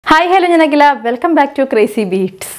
hi hello ഞാൻ Akhila welcome back to crazy beats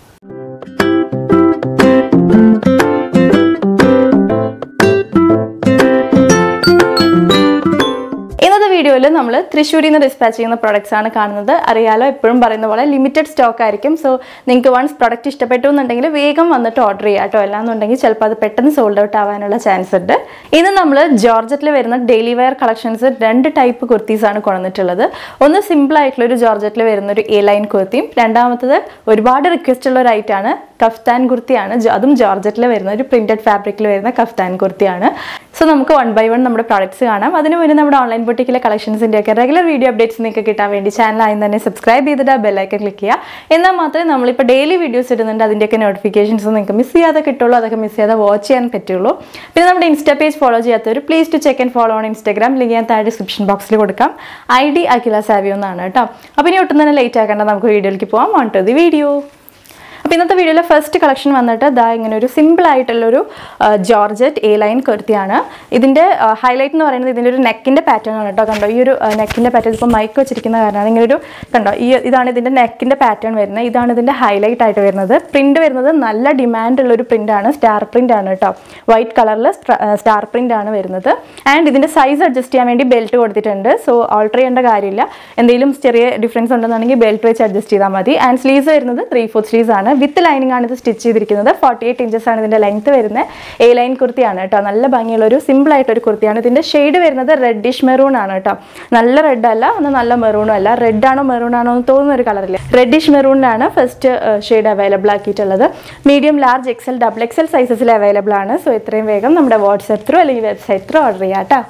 ഇന്നത്തെ വീഡിയോയിൽ നമ്മൾ തൃശ്ശൂരിൽ നിന്ന് ഡിസ്പാച്ച് ചെയ്യുന്ന പ്രോഡക്റ്റ്സ് ആണ് കാണുന്നത് അറിയാലോ എപ്പോഴും പറയുന്ന പോലെ ലിമിറ്റഡ് സ്റ്റോക്ക് ആയിരിക്കും സോ നിങ്ങൾക്ക് വൺസ് പ്രൊഡക്റ്റ് ഇഷ്ടപ്പെട്ടു എന്നുണ്ടെങ്കിൽ വേഗം വന്നിട്ട് ഓർഡർ ചെയ്യാം കേട്ടോ അല്ലാന്നുണ്ടെങ്കിൽ ചിലപ്പോൾ അത് പെട്ടെന്ന് സോൾഡ് ഔട്ട് ആവാനുള്ള ചാൻസ് ഉണ്ട് ഇന്ന് നമ്മൾ ജോർജറ്റിൽ വരുന്ന ഡെയിലി വെയർ കളക്ഷൻസ് രണ്ട് ടൈപ്പ് കുർത്തീസ് ആണ് കൊണ്ടുവന്നിട്ടുള്ളത് ഒന്ന് സിമ്പിൾ ആയിട്ടുള്ള ഒരു ജോർജറ്റിൽ വരുന്ന ഒരു എ ലൈൻ കുർത്തിയും രണ്ടാമത്തത് ഒരുപാട് റിക്വസ്റ്റ് ഉള്ള ഒരു ഐറ്റാണ് കഫ്താൻ കുർത്തിയാണ് ജോ- അതും ജോർജറ്റിൽ വരുന്ന ഒരു പ്രിന്റഡ് ഫാബ്രിക്കിൽ വരുന്ന കഫ്താൻ കുർത്തിയാണ് സോ നമുക്ക് വൺ ബൈ വൺ നമ്മുടെ പ്രോഡക്ട്സ് കാണാം അതിന് മുന്നേ നമ്മുടെ ഓൺലൈൻ ബൊട്ടിക്കിലെ കളക്ഷൻസിൻ്റെ ഒക്കെ റെഗുലർ വീഡിയോ അപ്ഡേറ്റ്സ് നിങ്ങൾക്ക് കിട്ടാൻ വേണ്ടി ചാനൽ ആദ്യം തന്നെ സബ്സ്ക്രൈബ് ചെയ്തിട്ട് ആ ബെല്ലൈക്കൻ ക്ലിക്ക് ചെയ്യുക എന്നാൽ മാത്രമേ നമ്മളിപ്പോൾ ഡെയിലി വീഡിയോസ് ഇടുന്നുണ്ട് അതിൻ്റെയൊക്കെ നോട്ടിഫിക്കേഷൻസ് നിങ്ങൾക്ക് മിസ് ചെയ്യാതെ കിട്ടുള്ളൂ അതൊക്കെ മിസ് ചെയ്യാതെ വാച്ച് ചെയ്യാൻ പറ്റുള്ളൂ പിന്നെ നമ്മുടെ ഇൻസ്റ്റാ പേജ് ഫോളോ ചെയ്യാത്തവർ please to check and follow on Instagram link ഞാൻ താഴെ ഡിസ്ക്രിപ്ഷൻ ബോക്സിൽ കൊടുക്കാം ഐ ഡി അഖില സാവിയോ എന്നാണ് കേട്ടോ അപ്പോൾ ഇനി ഒട്ടും തന്നെ ലേറ്റ് ആക്കേണ്ട നമുക്ക് വീഡിയോയിലേക്ക് പോകാം ഓൺ ടു ദി വീഡിയോ അപ്പോൾ ഇന്നത്തെ വീഡിയോയിലെ ഫസ്റ്റ് കളക്ഷൻ വന്നിട്ട് ദാ ഇങ്ങനെ ഒരു സിമ്പിൾ ആയിട്ടുള്ളൊരു ജോർജറ്റ് എ ലൈൻ കുർത്തിയാണ് ഇതിൻ്റെ ഹൈലൈറ്റ് എന്ന് പറയുന്നത് ഇതിൻ്റെ ഒരു നെക്കിൻ്റെ പാറ്റേൺ ആണ് കേട്ടോ കണ്ടോ ഈ ഒരു നെക്കിൻ്റെ പാറ്റേൺ ഇപ്പോൾ മൈക്ക് വെച്ചിരിക്കുന്ന കാരണമാണ് ഇങ്ങനെ ഒരു കണ്ടോ ഈ ഇതാണ് ഇതിൻ്റെ നെക്കിൻ്റെ പാറ്റേൺ വരുന്നത് ഇതാണ് ഇതിൻ്റെ ഹൈലൈറ്റ് ആയിട്ട് വരുന്നത് പ്രിൻ്റ് വരുന്നത് നല്ല ഡിമാൻഡ് ഉള്ളൊരു പ്രിൻ്റാണ് സ്റ്റാർ പ്രിൻ്റ് ആണ് കേട്ടോ വൈറ്റ് കളറിൽ സ്റ്റാർ പ്രിൻ്റ് ആണ് വരുന്നത് ആൻഡ് ഇതിൻ്റെ സൈസ് അഡ്ജസ്റ്റ് ചെയ്യാൻ വേണ്ടി ബെൽറ്റ് കൊടുത്തിട്ടുണ്ട് സോ ഓൾട്ടർ ചെയ്യേണ്ട കാര്യമില്ല എന്തെങ്കിലും ചെറിയ ഡിഫറൻസ് ഉണ്ടെന്നുണ്ടെങ്കിൽ ബെൽറ്റ് വെച്ച് അഡ്ജസ്റ്റ് ചെയ്താൽ മതി ആൻഡ് സ്ലീവ്സ് വരുന്നത് ത്രീ ഫോർത്ത് സ്ലീവ്സ് ആണ് വിത്ത് ലൈനിങ് ആണ് ഇത് സ്റ്റിച്ച് ചെയ്തിരിക്കുന്നത് ഫോർട്ടി എയ്റ്റ് ഇഞ്ചസ് ആണ് ഇതിൻ്റെ ലെങ്ത് വരുന്നത് എ ലൈൻ കുർത്തിയാണ് കേട്ടോ നല്ല ഭംഗിയുള്ള ഒരു സിമ്പിൾ ആയിട്ടൊരു കുർത്തിയാണ് ഇതിൻ്റെ ഷെയ്ഡ് വരുന്നത് റെഡിഷ് മെറൂൺ ആണ് കേട്ടോ നല്ല റെഡ് അല്ല എന്നാൽ നല്ല മെറൂണും അല്ല റെഡ് ആണോ മെറൂൺ ആണോ എന്ന് തോന്നുന്ന ഒരു കളറില്ല റെഡിഷ് മെറൂണിലാണ് ഫസ്റ്റ് ഷെയ്ഡ് അവൈലബിൾ ആക്കിയിട്ടുള്ളത് medium large XL double XL സൈസസിൽ അവൈലബിൾ ആണ് സോ എത്രയും വേഗം നമ്മുടെ വാട്സ്ആപ്പ് ത്രൂ അല്ലെങ്കിൽ വെബ്സൈറ്റ് ത്രൂ ഓർഡർ ചെയ്യാം കേട്ടോ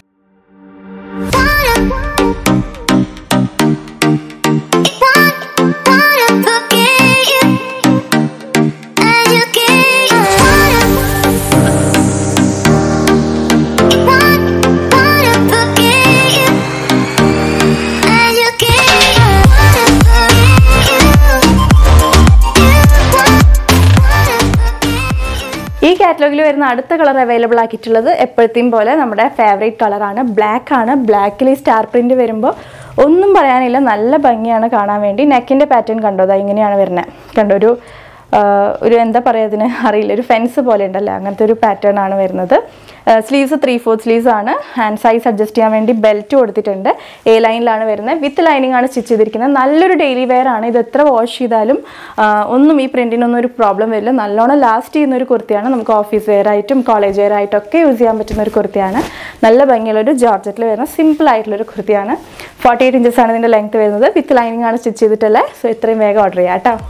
ഈ കാറ്റലോഗിൽ വരുന്ന അടുത്ത കളർ അവൈലബിൾ ആക്കിയിട്ടുള്ളത് എപ്പോഴത്തെയും പോലെ നമ്മുടെ ഫേവറേറ്റ് കളറാണ് ബ്ലാക്ക് ആണ് ബ്ലാക്കിൽ ഈ സ്റ്റാർ പ്രിന്റ് വരുമ്പോൾ ഒന്നും പറയാനില്ല നല്ല ഭംഗിയാണ് കാണാൻ വേണ്ടി നെക്കിൻ്റെ പാറ്റേൺ കണ്ടോ ദാ ഇങ്ങനെയാണ് വരുന്നത് കണ്ടോ ഒരു ആ, ഒരു എന്താ പറയുക അതിന് അറിയില്ല ഒരു ഫെൻസ് പോലെ ഉണ്ടല്ലോ അങ്ങനത്തെ ഒരു പാറ്റേൺ ആണ് വരുന്നത് സ്ലീവ്സ് ത്രീ ഫോർത്ത് സ്ലീവ്സ് ആണ് ഹാൻഡ് സൈസ് അഡ്ജസ്റ്റ് ചെയ്യാൻ വേണ്ടി ബെൽറ്റ് കൊടുത്തിട്ടുണ്ട് എ ലൈനിലാണ് വരുന്നത് വിത്ത് ലൈനിങ് ആണ് സ്റ്റിച്ച് ചെയ്തിരിക്കുന്നത് നല്ലൊരു ഡെയിലി വെയർ ആണ് ഇത് എത്ര വാഷ് ചെയ്താലും ആ, ഒന്നും ഈ പ്രിന്റിനൊന്നും ഒരു പ്രോബ്ലം വരില്ല നല്ലോണം ലാസ്റ്റ് ചെയ്യുന്ന ഒരു കുർത്തിയാണ് നമുക്ക് ഓഫീസ് വെയർ ആയിട്ടും കോളേജ് വെയർ ആയിട്ടും ഒക്കെ യൂസ് ചെയ്യാൻ പറ്റുന്ന ഒരു കുർത്തിയാണ് നല്ല ഭംഗിയുള്ള ഒരു ജോർജറ്റിൽ വരുന്ന സിമ്പിൾ ആയിട്ടുള്ള ഒരു കുർത്തിയാണ് ഫോർട്ടി എയ്റ്റ് ഇഞ്ചസ് ആണ് ഇതിൻ്റെ ലെങ്ത് വരുന്നത് വിത്ത് ലൈനിങ് ആണ് സ്റ്റിച്ച് ചെയ്തിട്ടുള്ളത് സോ എത്രയും വേഗം ഓർഡർ ചെയ്യാം കേട്ടോ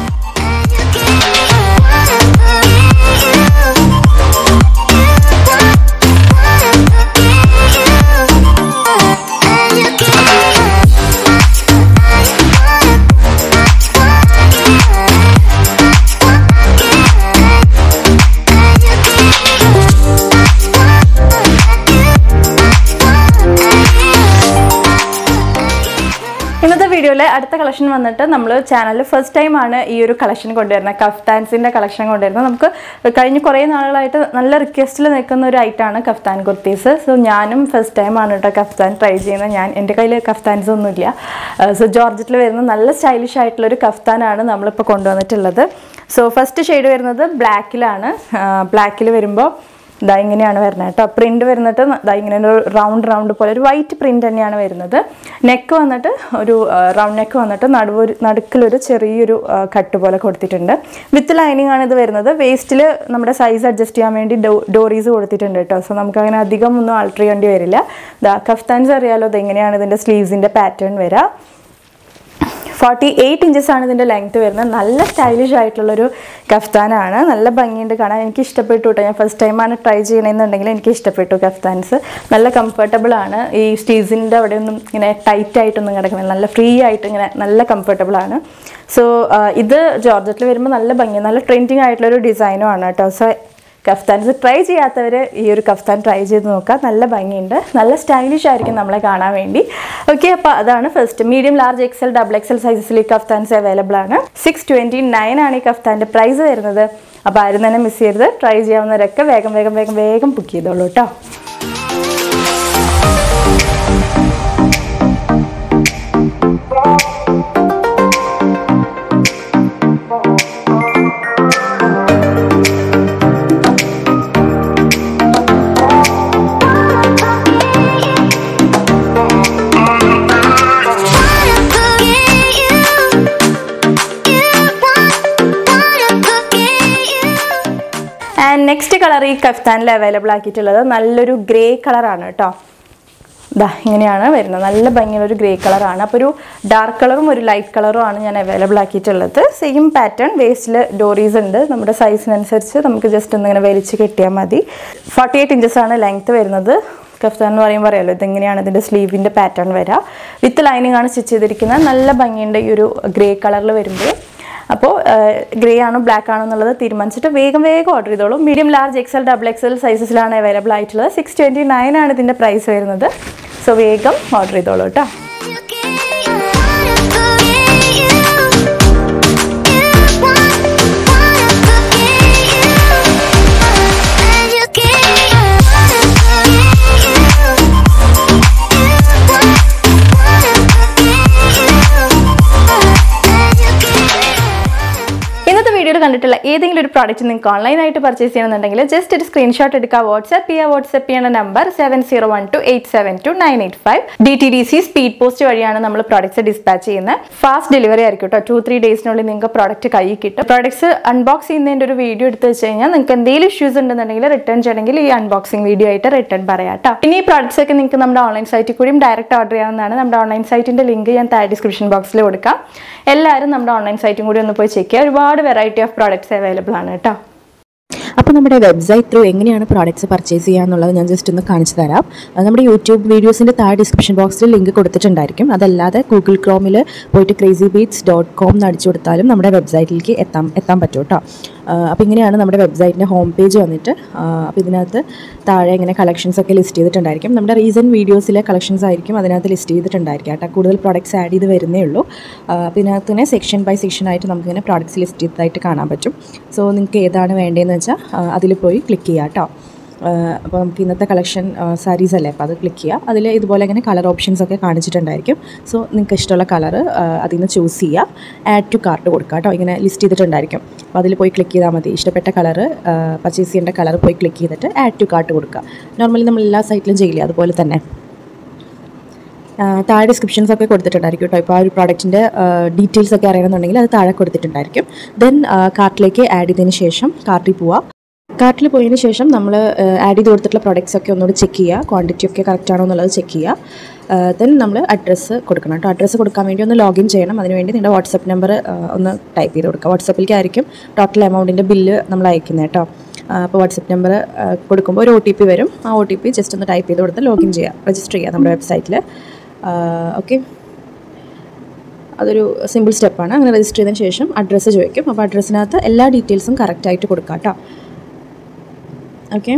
ഇന്നത്തെ വീഡിയോയിലെ അടുത്ത കളക്ഷൻ വന്നിട്ട് നമ്മൾ ചാനലിൽ ഫസ്റ്റ് ടൈം ആണ് ഈ ഒരു കളക്ഷൻ കൊണ്ടുവരുന്നത് കഫ്താൻസിൻ്റെ കളക്ഷൻ കൊണ്ടുവരുന്നത് നമുക്ക് കഴിഞ്ഞ കുറേ നാളുകളായിട്ട് നല്ല റിക്വസ്റ്റിൽ നിൽക്കുന്ന ഒരു ഐറ്റമാണ് കഫ്താൻ കുർത്തീസ് സോ ഞാനും ഫസ്റ്റ് ടൈം ആണ് കേട്ടോ കഫ്താൻ ട്രൈ ചെയ്യുന്നത് ഞാൻ എൻ്റെ കയ്യിൽ കഫ്താൻസ് ഒന്നുമില്ല സോ ജോർജറ്റിൽ വരുന്ന നല്ല സ്റ്റൈലിഷ് ആയിട്ടുള്ള ഒരു കഫ്താനാണ് നമ്മളിപ്പോൾ കൊണ്ടുവന്നിട്ടുള്ളത് സോ ഫസ്റ്റ് ഷെയ്ഡ് വരുന്നത് ബ്ലാക്കിലാണ് ബ്ലാക്കിൽ വരുമ്പോൾ ഇതാ ഇങ്ങനെയാണ് വരുന്നത് കേട്ടോ പ്രിന്റ് വരുന്നിട്ട് ഇതാ ഇങ്ങനെ ഒരു റൗണ്ട് റൗണ്ട് പോലെ ഒരു വൈറ്റ് പ്രിന്റ് തന്നെയാണ് വരുന്നത് നെക്ക് വന്നിട്ട് ഒരു റൗണ്ട് നെക്ക് വന്നിട്ട് നടുവൊരു നടുക്കിലൊരു ചെറിയൊരു ആ, കട്ട് പോലെ കൊടുത്തിട്ടുണ്ട് വിത്ത് ലൈനിങ് ആണ് ഇത് വരുന്നത് വേസ്റ്റിൽ നമ്മുടെ സൈസ് അഡ്ജസ്റ്റ് ചെയ്യാൻ വേണ്ടി ഡോ ഡോറീസ് കൊടുത്തിട്ടുണ്ട് കേട്ടോ സോ നമുക്ക് അങ്ങനെ അധികം ഒന്നും ആൾട്ടർ ചെയ്യേണ്ടി വരില്ല ദാ കഫ്താൻസ് അറിയാലോ ഇത് എങ്ങനെയാണ് ഇതിൻ്റെ സ്ലീവ്സിൻ്റെ പാറ്റേൺ വരിക ഫോർട്ടി എയ്റ്റ് ഇഞ്ചസ് ആണ് ഇതിൻ്റെ ലെങ്ത് വരുന്നത് നല്ല സ്റ്റൈലിഷ് ആയിട്ടുള്ളൊരു കഫ്താനാണ് നല്ല ഭംഗിയുണ്ട് കാണാൻ എനിക്ക് ഇഷ്ടപ്പെട്ടു കേട്ടോ ഞാൻ ഫസ്റ്റ് ടൈമാണ് ട്രൈ ചെയ്യണമെന്നുണ്ടെങ്കിൽ എനിക്ക് ഇഷ്ടപ്പെട്ടു കഫ്താൻസ് നല്ല കംഫർട്ടബിൾ ആണ് ഈ സ്റ്റീസിൻ്റെ അവിടെ ഒന്നും ഇങ്ങനെ ടൈറ്റ് ആയിട്ടൊന്നും കിടക്കുന്നില്ല നല്ല ഫ്രീ ആയിട്ട് ഇങ്ങനെ നല്ല കംഫർട്ടബിൾ ആണ് സോ ഇത് ജോർജറ്റിൽ വരുമ്പോൾ നല്ല ഭംഗി നല്ല ട്രെൻഡിങ് ആയിട്ടുള്ളൊരു ഡിസൈനും ആണ് കേട്ടോ സോ കഫ്താൻസ് ട്രൈ ചെയ്യാത്തവർ ഈ ഒരു കഫ്താൻ ട്രൈ ചെയ്ത് നോക്കുക നല്ല ഭംഗിയുണ്ട് നല്ല സ്റ്റൈലിഷ് ആയിരിക്കും നമ്മളെ കാണാൻ വേണ്ടി ഓക്കെ അപ്പോൾ അതാണ് first medium large XL double XL സൈസസിൽ ഈ കഫ്താൻസ് അവൈലബിൾ ആണ് സിക്സ് ട്വൻറ്റി നയൻ ആണ് ഈ കഫ്താൻ്റെ പ്രൈസ് വരുന്നത് അപ്പോൾ ആരും തന്നെ മിസ് ചെയ്യരുത് ട്രൈ ചെയ്യാവുന്നവരൊക്കെ വേഗം വേഗം വേഗം വേഗം ബുക്ക് ചെയ്തോളൂ കേട്ടോ നെക്സ്റ്റ് കളർ ഈ കഫ്താനിൽ അവൈലബിൾ ആക്കിയിട്ടുള്ളത് നല്ലൊരു ഗ്രേ കളറാണ് കേട്ടോ ഇതാ ഇങ്ങനെയാണ് വരുന്നത് നല്ല ഭംഗിയുള്ള ഒരു ഗ്രേ കളറാണ് അപ്പോൾ ഒരു ഡാർക്ക് കളറും ഒരു ലൈറ്റ് കളറും ആണ് ഞാൻ അവൈലബിൾ ആക്കിയിട്ടുള്ളത് സെയിം പാറ്റേൺ വേസ്റ്റിൽ ഡോറീസ് ഉണ്ട് നമ്മുടെ സൈസിനനുസരിച്ച് നമുക്ക് ജസ്റ്റ് ഒന്നിങ്ങനെ വലിച്ച് കെട്ടിയാൽ മതി ഫോർട്ടി എയ്റ്റ് ഇഞ്ചസ് ആണ് ലെങ്ത് വരുന്നത് കഫ്താൻ എന്ന് പറയുമ്പോൾ അറിയാലോ ഇതെങ്ങനെയാണ് ഇതിൻ്റെ സ്ലീവിൻ്റെ പാറ്റേൺ വരിക വിത്ത് ലൈനിങ് ആണ് സ്റ്റിച്ച് ചെയ്തിരിക്കുന്നത് നല്ല ഭംഗിയുണ്ട് ഈ ഒരു ഗ്രേ കളറിൽ വരുമ്പോൾ അപ്പോൾ ഗ്രേ ആണോ ബ്ലാക്ക് ആണോ എന്നുള്ളത് തീരുമാനിച്ചിട്ട് വേഗം വേഗം ഓർഡർ ചെയ്തോളൂ medium large XL double XL സൈസസിലാണ് അവൈലബിൾ ആയിട്ടുള്ളത് സിക്സ് ട്വൻറ്റി നയൻ ആണ് ഇതിൻ്റെ പ്രൈസ് വരുന്നത് സോ വേഗം ഓർഡർ ചെയ്തോളൂ കേട്ടോ ഇന്നത്തെ വീഡിയോയിൽ കണ്ടിട്ടുള്ള ഏതെങ്കിലും ഒരു പ്രോഡക്റ്റ് നിങ്ങൾക്ക് ഓൺലൈനായിട്ട് പർച്ചേസ് ചെയ്യണമെന്നുണ്ടെങ്കിൽ ജസ്റ്റ് ഒരു സ്ക്രീൻഷോട്ട് എടുക്കുക വാട്സ്ആപ്പ് ചെയ്യുക വാട്സ്ആപ്പ് ചെയ്യേണ്ട number seven zero one two eight seven two nine eight five D T D C speed post വഴിയാണ് നമ്മൾ പ്രോഡക്ട്സ് ഡിസ്പാച്ച് ചെയ്യുന്നത് ഫാസ്റ്റ് ഡെലിവറി ആയിരിക്കും കേട്ടോ ടു ത്രീ ഡേയ്സിനുള്ളിൽ നിങ്ങൾക്ക് പ്രോഡക്റ്റ് കയ്യിൽ കിട്ടും പ്രോഡക്ട്സ് അൺബോക്സ് ചെയ്യുന്നതിൻ്റെ ഒരു വീഡിയോ എടുത്ത് വെച്ച് കഴിഞ്ഞാൽ നിങ്ങൾക്ക് എന്തെങ്കിലും ഇഷ്യൂസ് ഉണ്ടെന്നുണ്ടെങ്കിൽ റിട്ടേൺ ചെയ്യണമെങ്കിൽ ഈ അൺബോക്സിംഗ് വീഡിയോ ആയിട്ട് റിട്ടേൺ പറയാം കേട്ടോ ഇനി ഈ പ്രോഡക്ട്സ് ഒക്കെ നിങ്ങൾക്ക് നമ്മുടെ ഓൺലൈൻ സൈറ്റിൽ കൂടിയും ഡയറക്റ്റ് ഓർഡർ ചെയ്യാവുന്നതാണ് നമ്മുടെ ഓൺലൈൻ സൈറ്റിന്റെ ലിങ്ക് ഞാൻ താഴെ ഡിസ്ക്രിപ്ഷൻ ബോക്സിൽ കൊടുക്കാം എല്ലാവരും നമ്മുടെ ഓൺലൈൻ സൈറ്റും കൂടി ഒന്ന് പോയി ചെക്ക് ചെയ്യുക ഒരുപാട് വെറൈറ്റി ഓഫ് പ്രോഡക്ട്സ് അവൈലബിൾ ആണ് കേട്ടോ അപ്പോൾ നമ്മുടെ വെബ്സൈറ്റ് ത്രൂ എങ്ങനെയാണ് പ്രോഡക്റ്റ്സ് പർച്ചേസ് ചെയ്യുക എന്നുള്ളത് ഞാൻ ജസ്റ്റ് ഒന്ന് കാണിച്ചു തരാം അത് നമ്മുടെ യൂട്യൂബ് വീഡിയോസിൻ്റെ താഴെ ഡിസ്ക്രിപ്ഷൻ ബോക്സിൽ ലിങ്ക് കൊടുത്തിട്ടുണ്ടായിരിക്കും അതല്ലാതെ ഗൂഗിൾ ക്രോമിൽ പോയിട്ട് ക്രേസി ബീറ്റ്സ് ഡോട്ട് കോം എന്ന് അടിച്ചു കൊടുത്താലും നമ്മുടെ വെബ്സൈറ്റിലേക്ക് എത്താൻ എത്താൻ പറ്റും കേട്ടോ അപ്പോൾ ഇങ്ങനെയാണ് നമ്മുടെ വെബ്സൈറ്റിൻ്റെ ഹോം പേജ് വന്നിട്ട് അപ്പോൾ ഇതിനകത്ത് താഴെ ഇങ്ങനെ കളക്ഷൻസ് ഒക്കെ ലിസ്റ്റ് ചെയ്തിട്ടുണ്ടായിരിക്കും നമ്മുടെ റീസെൻറ്റ് വീഡിയോസിലെ കളക്ഷൻസ് ആയിരിക്കും അതിനകത്ത് ലിസ്റ്റ് ചെയ്തിട്ടുണ്ടായിരിക്കും കേട്ടോ കൂടുതൽ പ്രോഡക്റ്റ്സ് ആഡ് ചെയ്ത് വരുന്നേ ഉള്ളൂ അപ്പോൾ ഇതിനകത്ത് തന്നെ സെക്ഷൻ ബൈ സെക്ഷൻ ആയിട്ട് നമുക്കിങ്ങനെ പ്രോഡക്റ്റ്സ് ലിസ്റ്റ് ചെയ്തതായിട്ട് കാണാൻ പറ്റും സോ നിങ്ങൾക്ക് ഏതാണ് വേണ്ടതെന്ന് വെച്ചാൽ അതിൽ പോയി ക്ലിക്ക് ചെയ്യാം കേട്ടോ അപ്പോൾ നമുക്ക് ഇന്നത്തെ കളക്ഷൻ സാരീസ് അല്ലേ അപ്പോൾ അത് ക്ലിക്ക് ചെയ്യുക അതിൽ ഇതുപോലെ ഇങ്ങനെ കളർ ഓപ്ഷൻസ് ഒക്കെ കാണിച്ചിട്ടുണ്ടായിരിക്കും സോ നിങ്ങൾക്ക് ഇഷ്ടമുള്ള കളർ അതിൽ നിന്ന് ചൂസ് ചെയ്യുക ആഡ് ടു കാർട്ട് കൊടുക്കുക കേട്ടോ ഇങ്ങനെ ലിസ്റ്റ് ചെയ്തിട്ടുണ്ടായിരിക്കും അപ്പോൾ അതിൽ പോയി ക്ലിക്ക് ചെയ്താൽ മതി ഇഷ്ടപ്പെട്ട കളർ പർച്ചേസ് ചെയ്യേണ്ട കളർ പോയി ക്ലിക്ക് ചെയ്തിട്ട് ആഡ് ടു കാർട്ട് കൊടുക്കുക നോർമലി നമ്മൾ എല്ലാ സൈറ്റിലും ചെയ്യില്ലേ അതുപോലെ തന്നെ താഴെ ഡിസ്ക്രിപ്ഷൻസ് ഒക്കെ കൊടുത്തിട്ടുണ്ടായിരിക്കും കേട്ടോ ഇപ്പോൾ ആ ഒരു പ്രോഡക്റ്റിൻ്റെ ഡീറ്റെയിൽസ് ഒക്കെ അറിയണമെന്നുണ്ടെങ്കിൽ അത് താഴെ കൊടുത്തിട്ടുണ്ടായിരിക്കും ദെൻ കാർട്ടിലേക്ക് ആഡ് ചെയ്തതിന് ശേഷം കാർട്ടിൽ പോവുക കാർട്ടിൽ പോയതിന് ശേഷം നമ്മൾ ആഡ് ചെയ്ത് കൊടുത്തിട്ടുള്ള പ്രോഡക്റ്റ്സ് ഒക്കെ ഒന്നുകൂടി ചെക്ക് ചെയ്യുക ക്വാണ്ടിറ്റി ഒക്കെ കറക്റ്റ് ആണോ എന്നുള്ളത് ചെക്ക് ചെയ്യുക ദെൻ നമ്മൾ അഡ്രസ്സ് കൊടുക്കണം കേട്ടോ അഡ്രസ്സ് കൊടുക്കാൻ വേണ്ടി ഒന്ന് ലോഗിൻ ചെയ്യണം അതിനുവേണ്ടി നിങ്ങളുടെ വാട്സപ്പ് നമ്പർ ഒന്ന് ടൈപ്പ് ചെയ്ത് കൊടുക്കുക വാട്സപ്പിലേക്കായിരിക്കും ടോട്ടൽ എമൗണ്ടിൻ്റെ ബില്ല് നമ്മൾ അയക്കുന്നത് കേട്ടോ അപ്പോൾ വാട്സപ്പ് നമ്പർ കൊടുക്കുമ്പോൾ ഒരു ഒ ടി പി വരും ആ ഒ ടി പി ജസ്റ്റ് ഒന്ന് ടൈപ്പ് ചെയ്ത് കൊടുത്ത് ലോഗിൻ ചെയ്യുക രജിസ്റ്റർ ചെയ്യുക നമ്മുടെ വെബ്സൈറ്റിൽ ഓക്കെ അതൊരു സിമ്പിൾ സ്റ്റെപ്പാണ് അങ്ങനെ രജിസ്റ്റർ ചെയ്തതിന് ശേഷം അഡ്രസ്സ് ചോദിക്കും അപ്പോൾ അഡ്രസ്സിനകത്ത് എല്ലാ ഡീറ്റെയിൽസും കറക്റ്റായിട്ട് കൊടുക്കാം കേട്ടോ ഓക്കെ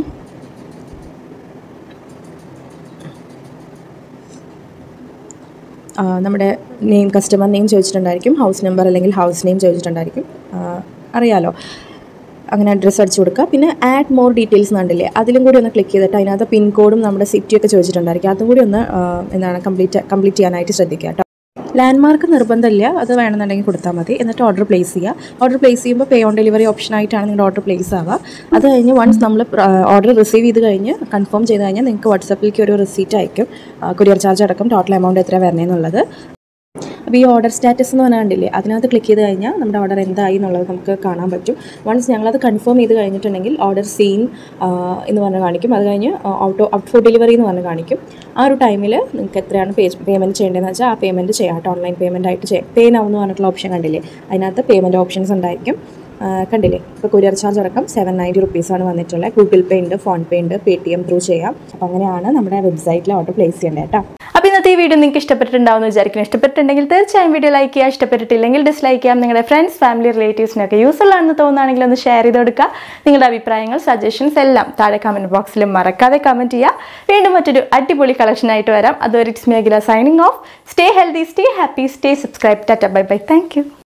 നമ്മുടെ നെയിം കസ്റ്റമർ നെയിം ചോദിച്ചിട്ടുണ്ടായിരിക്കും ഹൗസ് നമ്പർ അല്ലെങ്കിൽ ഹൗസ് നെയിം ചോദിച്ചിട്ടുണ്ടായിരിക്കും അറിയാലോ അങ്ങനെ അഡ്രസ്സ് അടിച്ചു കൊടുക്കുക പിന്നെ ആഡ് മോർ ഡീറ്റെയിൽസ് കണ്ടില്ലേ അതിലും കൂടി ഒന്ന് ക്ലിക്ക് ചെയ്തിട്ട് അതിനകത്ത് പിൻകോഡും നമ്മുടെ സിറ്റിയൊക്കെ ചോദിച്ചിട്ടുണ്ടായിരിക്കും അതും കൂടി ഒന്ന് എന്താണ് കംപ്ലീറ്റ് കംപ്ലീറ്റ് ചെയ്യാനായിട്ട് ശ്രദ്ധിക്കുക കേട്ടോ ലാൻഡ്മാർക്ക് നിർബന്ധമില്ല അത് വേണമെന്നുണ്ടെങ്കിൽ കൊടുത്താൽ മതി എന്നിട്ട് ഓർഡർ പ്ലേസ് ചെയ്യുക ഓർഡർ പ്ലേസ് ചെയ്യുമ്പോൾ പേ ഓൺ ഡെലിവറി ഓപ്ഷൻ ആയിട്ടാണ് നിങ്ങളുടെ ഓർഡർ പ്ലേസ് ആവുക അത് കഴിഞ്ഞ് വൺസ് നമ്മൾ ഓർഡർ റിസീവ് ചെയ്ത് കഴിഞ്ഞ് കൺഫേം ചെയ്ത് കഴിഞ്ഞാൽ നിങ്ങൾക്ക് വാട്സപ്പിലേക്ക് ഒരു റിസീറ്റ് അയക്കും കൊറിയർ ചാർജ് അടക്കം ടോട്ടൽ എമൗണ്ട് എത്ര വരണേന്നുള്ളത് അപ്പോൾ ഈ ഓർഡർ സ്റ്റാറ്റസ് എന്ന് പറഞ്ഞാൽ കണ്ടില്ലേ അതിനകത്ത് ക്ലിക്ക് ചെയ്ത് കഴിഞ്ഞാൽ നമ്മുടെ ഓർഡർ എന്തായി എന്നുള്ളത് നമുക്ക് കാണാൻ പറ്റും വൺസ് ഞങ്ങളത് കൺഫേം ചെയ്ത് കഴിഞ്ഞിട്ടുണ്ടെങ്കിൽ ഓർഡർ സീൻ എന്ന് പറഞ്ഞ് കാണിക്കും അത് കഴിഞ്ഞ് ഔട്ട് ഔട്ട് ഫോർ ഡെലിവറി എന്ന് പറഞ്ഞ് കാണിക്കും ആ ഒരു ടൈമിൽ നിങ്ങൾക്ക് എത്രയാണ് പേ പേയ്മെൻറ്റ് ചെയ്യേണ്ടതെന്ന് വെച്ചാൽ ആ പേയ്മെൻറ്റ് ചെയ്യാം കേട്ടോ ഓൺലൈൻ പേയ്മെൻറ്റ് ആയിട്ട് ചെയ്യാം പേ നൗ എന്ന് പറഞ്ഞിട്ടുള്ള ഓപ്ഷൻ കണ്ടില്ലേ അതിനകത്ത് പേയ്മെൻറ്റ് ഓപ്ഷൻസ് ഉണ്ടായിരിക്കും കണ്ടില്ലേ ഇപ്പോൾ കൊറിയർ ചാർജ് അടക്കം സെവൻ നയൻറ്റി റുപ്പീസാണ് വന്നിട്ടുള്ളത് ഗൂഗിൾ പേ ഉണ്ട് ഫോൺ പേ ഉണ്ട് പേ ടി എം ത്രൂ ചെയ്യാം അപ്പോൾ അങ്ങനെയാണ് നമ്മുടെ വെബ്സൈറ്റിൽ ഓർഡർ പ്ലേസ് ചെയ്യേണ്ടത് കേട്ടോ അപ്പോൾ ഇന്നത്തെ ഈ വീഡിയോ നിങ്ങൾക്ക് ഇഷ്ടപ്പെട്ടിട്ടുണ്ടാവുമെന്ന് വിചാരിക്കുന്നു ഇഷ്ടപ്പെട്ടിട്ടുണ്ടെങ്കിൽ തീർച്ചയായും വീഡിയോ ലൈക്ക് ചെയ്യുക ഇഷ്ടപ്പെട്ടിട്ടില്ലെങ്കിൽ ഡിസ്ലൈക്ക് ചെയ്യാം നിങ്ങളുടെ ഫ്രണ്ട്സ് ഫാമിലി റിലേറ്റീവ്സിനൊക്കെ യൂസ്ഫുൾ ആണെന്ന് തോന്നുകയാണെങ്കിൽ ഒന്ന് ഷെയർ ചെയ്ത് കൊടുക്കുക നിങ്ങളുടെ അഭിപ്രായങ്ങൾ സജഷൻസ് എല്ലാം താഴെ കമൻറ്റ് ബോക്സിൽ മറക്കാതെ കമൻറ്റ് ചെയ്യുക വീണ്ടും മറ്റൊരു അടിപൊളി കളക്ഷനായിട്ട് വരാം അതുവരെ it's Mekhala signing off stay healthy stay happy stay subscribe ടാറ്റ ബൈ ബൈ താങ്ക് യു